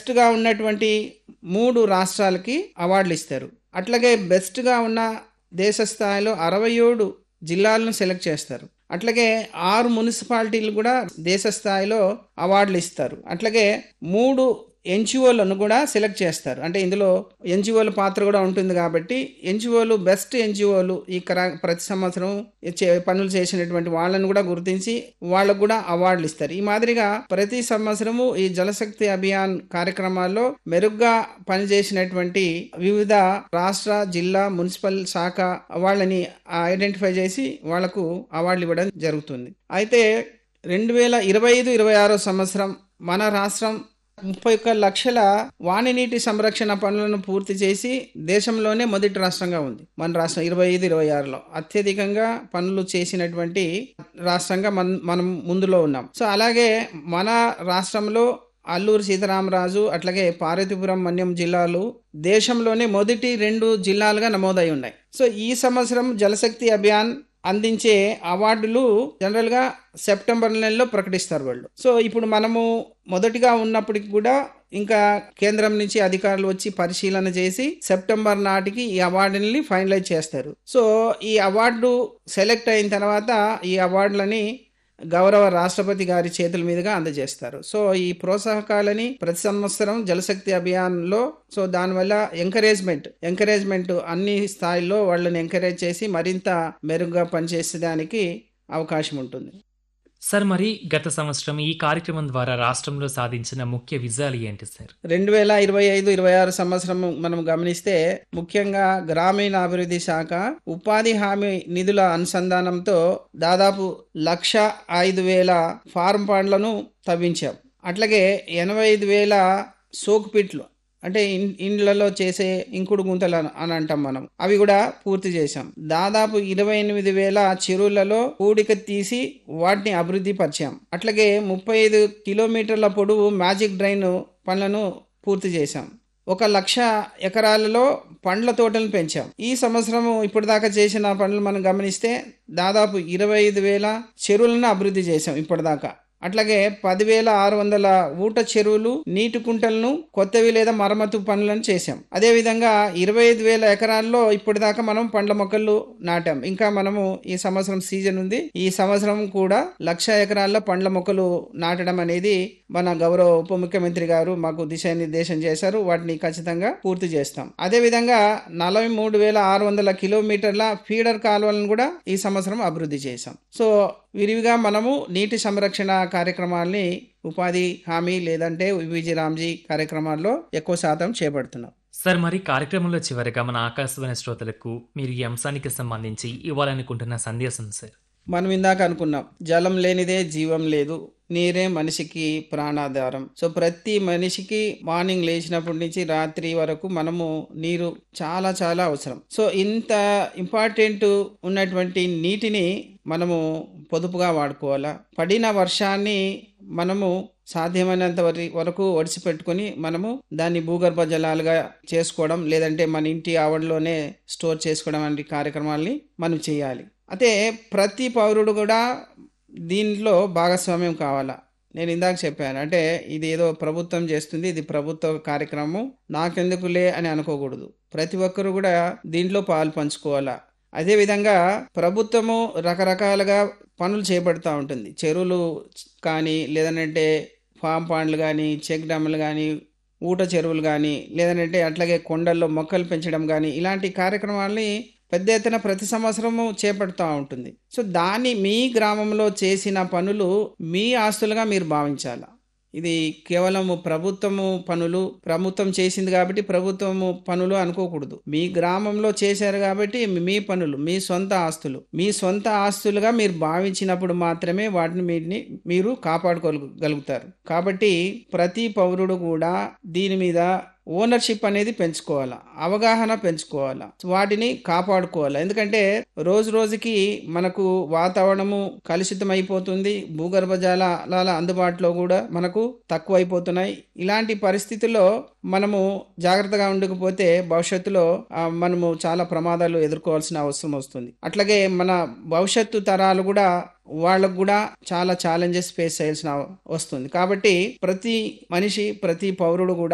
బెస్ట్గా ఉన్నటువంటి మూడు రాష్ట్రాలకి అవార్డులు ఇస్తారు అట్లాగే బెస్ట్గా ఉన్న దేశ స్థాయిలో అరవై ఏడు జిల్లాలను సెలెక్ట్ చేస్తారు అట్లాగే ఆరు మున్సిపాలిటీలు కూడా దేశ స్థాయిలో అవార్డులు ఇస్తారు అట్లాగే మూడు ఎన్జిఓలను కూడా సెలెక్ట్ చేస్తారు అంటే ఇందులో ఎన్జిఓల పాత్ర కూడా ఉంటుంది కాబట్టి ఎన్జిఓలు బెస్ట్ ఎన్జిఓలు ఈ కరా ప్రతి సంవత్సరం చే- పనులు చేసినటువంటి వాళ్ళని కూడా గుర్తించి వాళ్ళకు కూడా అవార్డులు ఇస్తారు ఈ మాదిరిగా ప్రతి సంవత్సరము ఈ జలశక్తి అభియాన్ కార్యక్రమాల్లో మెరుగ్గా పనిచేసినటువంటి వివిధ రాష్ట్ర జిల్లా మున్సిపల్ శాఖ వాళ్ళని ఐడెంటిఫై చేసి వాళ్లకు అవార్డులు ఇవ్వడం జరుగుతుంది అయితే రెండు వేల ఇరవై ఐదు ఇరవై ఆరో సంవత్సరం మన రాష్ట్రం ముప్పై ఒక్క లక్షల వాణినీటి సంరక్షణ పనులను పూర్తి చేసి దేశంలోనే మొదటి రాష్ట్రంగా ఉంది మన రాష్ట్రం ఇరవై ఐదు ఇరవై ఆరులో అత్యధికంగా పనులు చేసినటువంటి రాష్ట్రంగా మన మనం ముందులో ఉన్నాం సో అలాగే మన రాష్ట్రంలో అల్లూరు సీతారామరాజు అట్లాగే పార్వతీపురం మన్యం జిల్లాలు దేశంలోనే మొదటి రెండు జిల్లాలుగా నమోదై ఉన్నాయి సో ఈ సంవత్సరం జలశక్తి అభియాన్ అందించే అవార్డులు జనరల్గా సెప్టెంబర్ నెలలో ప్రకటిస్తారు వాళ్ళు సో ఇప్పుడు మనము మొదటిగా ఉన్నప్పటికి కూడా ఇంకా కేంద్రం నుంచి అధికారులు వచ్చి పరిశీలన చేసి సెప్టెంబర్ నాటికి ఈ అవార్డుని ఫైనలైజ్ చేస్తారు సో ఈ అవార్డు సెలెక్ట్ అయిన తర్వాత ఈ అవార్డులని గౌరవ రాష్ట్రపతి గారి చేతుల మీదుగా అందజేస్తారు సో ఈ ప్రోత్సాహకాలని ప్రతి సంవత్సరం జలశక్తి అభియాన్లో సో దానివల్ల ఎంకరేజ్మెంట్ ఎంకరేజ్మెంట్ అన్ని స్థాయిల్లో వాళ్ళని ఎంకరేజ్ చేసి మరింత మెరుగ్గా పనిచేసేదానికి అవకాశం ఉంటుంది సార్ మరి గత సంవత్సరం ఈ కార్యక్రమం ద్వారా రాష్ట్రంలో సాధించిన ముఖ్య విజయాలు ఏంటి సార్ రెండు వేల ఇరవై ఐదు ఇరవై ఆరు సంవత్సరం మనం గమనిస్తే ముఖ్యంగా గ్రామీణ అభివృద్ధి శాఖ ఉపాధి హామీ నిధుల అనుసంధానంతో దాదాపు లక్ష ఐదు వేల ఫార్మ్ పండ్లను తవ్వించాం అట్లాగే ఎనభై ఐదు వేల సోక్ పిట్లు అంటే ఇన్- ఇండ్లలో చేసే ఇంకుడు గుంతలు అని- అని అంటాం మనం అవి కూడా పూర్తి చేశాం దాదాపు ఇరవై ఎనిమిది వేల చెరువులలో కూడిక తీసి వాటిని అభివృద్ధి పరిచాం అట్లాగే ముప్పై ఐదు కిలోమీటర్ల పొడవు మ్యాజిక్ డ్రైన్ పనులను పూర్తి చేశాం ఒక లక్ష ఎకరాలలో పండ్ల తోటలను పెంచాం ఈ సంవత్సరం ఇప్పటిదాకా చేసిన పనులు మనం గమనిస్తే దాదాపు ఇరవై ఐదు వేల చెరువులను అభివృద్ధి చేశాం ఇప్పటిదాకా అట్లాగే పదివేల ఆరు వందల ఊట చెరువులు నీటి కుంటలను కొత్తవి లేదా మరమ్మతు పనులను చేశాం అదేవిధంగా ఇరవై ఐదు వేల ఎకరాల్లో ఇప్పటిదాకా మనం పండ్ల మొక్కలు నాటాం ఇంకా మనము ఈ సంవత్సరం సీజన్ ఉంది ఈ సంవత్సరం కూడా లక్ష ఎకరాల్లో పండ్ల మొక్కలు నాటడం అనేది మన గౌరవ ఉప ముఖ్యమంత్రి గారు మాకు దిశానిర్దేశం చేశారు వాటిని ఖచ్చితంగా పూర్తి చేస్తాం అదేవిధంగా నలభై మూడు వేల ఆరు వందల కిలోమీటర్ల ఫీడర్ కాలువలను కూడా ఈ సంవత్సరం అభివృద్ధి చేశాం సో విరివిగా మనము నీటి సంరక్షణ కార్యక్రమాల్ని ఉపాధి హామీ లేదంటే విజయ రామ్జీ కార్యక్రమాల్లో ఎక్కువ శాతం చేపడుతున్నాం సార్ మరి కార్యక్రమంలో చివరిగా మన ఆకాశవాణి శ్రోతలకు మీరు ఈ అంశానికి సంబంధించి ఇవ్వాలనుకుంటున్న సందేశం సార్ మనం ఇందాక అనుకున్నాం జలం లేనిదే జీవం లేదు నీరే మనిషికి ప్రాణాధారం సో ప్రతి మనిషికి మార్నింగ్ లేచినప్పటి నుంచి రాత్రి వరకు మనము నీరు చాలా చాలా అవసరం సో ఇంత ఇంపార్టెంట్ ఉన్నటువంటి నీటిని మనము పొదుపుగా వాడుకోవాలా పడిన వర్షాన్ని మనము సాధ్యమైనంత వరి వరకు ఒడిసిపెట్టుకొని మనము దాన్ని భూగర్భ జలాలుగా చేసుకోవడం లేదంటే మన ఇంటి ఆవడలోనే స్టోర్ చేసుకోవడం వంటి కార్యక్రమాల్ని మనం చేయాలి అయితే ప్రతి పౌరుడు కూడా దీంట్లో భాగస్వామ్యం కావాలా నేను ఇందాక చెప్పాను అంటే ఇది ఏదో ప్రభుత్వం చేస్తుంది ఇది ప్రభుత్వ కార్యక్రమం నాకెందుకులే అని అనుకోకూడదు ప్రతి ఒక్కరు కూడా దీంట్లో పాలు పంచుకోవాలా అదేవిధంగా ప్రభుత్వము రకరకాలుగా పనులు చేపడుతూ ఉంటుంది చెరువులు కానీ లేదనంటే ఫామ్ పాండ్లు కానీ చెక్ డ్యాములు కానీ ఊట చెరువులు కానీ లేదంటే అట్లాగే కొండల్లో మొక్కలు పెంచడం కానీ ఇలాంటి కార్యక్రమాల్ని పెద్ద ఎత్తున ప్రతి సంవత్సరము చేపడుతూ ఉంటుంది సో దాన్ని మీ గ్రామంలో చేసిన పనులు మీ ఆస్తులుగా మీరు భావించాలి ఇది కేవలం ప్రభుత్వము పనులు ప్రభుత్వం చేసింది కాబట్టి ప్రభుత్వము పనులు అనుకోకూడదు మీ గ్రామంలో చేశారు కాబట్టి మీ పనులు మీ సొంత ఆస్తులు మీ సొంత ఆస్తులుగా మీరు భావించినప్పుడు మాత్రమే వాటిని మీటిని మీరు కాపాడుకోగలుగుతారు కాబట్టి ప్రతి పౌరుడు కూడా దీని మీద ఓనర్షిప్ అనేది పెంచుకోవాలా అవగాహన పెంచుకోవాలా వాటిని కాపాడుకోవాలా ఎందుకంటే రోజు రోజుకి మనకు వాతావరణము కలుషితం అయిపోతుంది భూగర్భ జలాల అందుబాటులో కూడా మనకు తక్కువ అయిపోతున్నాయి ఇలాంటి పరిస్థితుల్లో మనము జాగ్రత్తగా ఉండకపోతే భవిష్యత్తులో ఆ, మనము చాలా ప్రమాదాలు ఎదుర్కోవాల్సిన అవసరం వస్తుంది అట్లాగే మన భవిష్యత్తు తరాలు కూడా వాళ్ళకు కూడా చాలా ఛాలెంజెస్ ఫేస్ చేయాల్సిన వస్తుంది కాబట్టి ప్రతి మనిషి ప్రతి పౌరుడు కూడా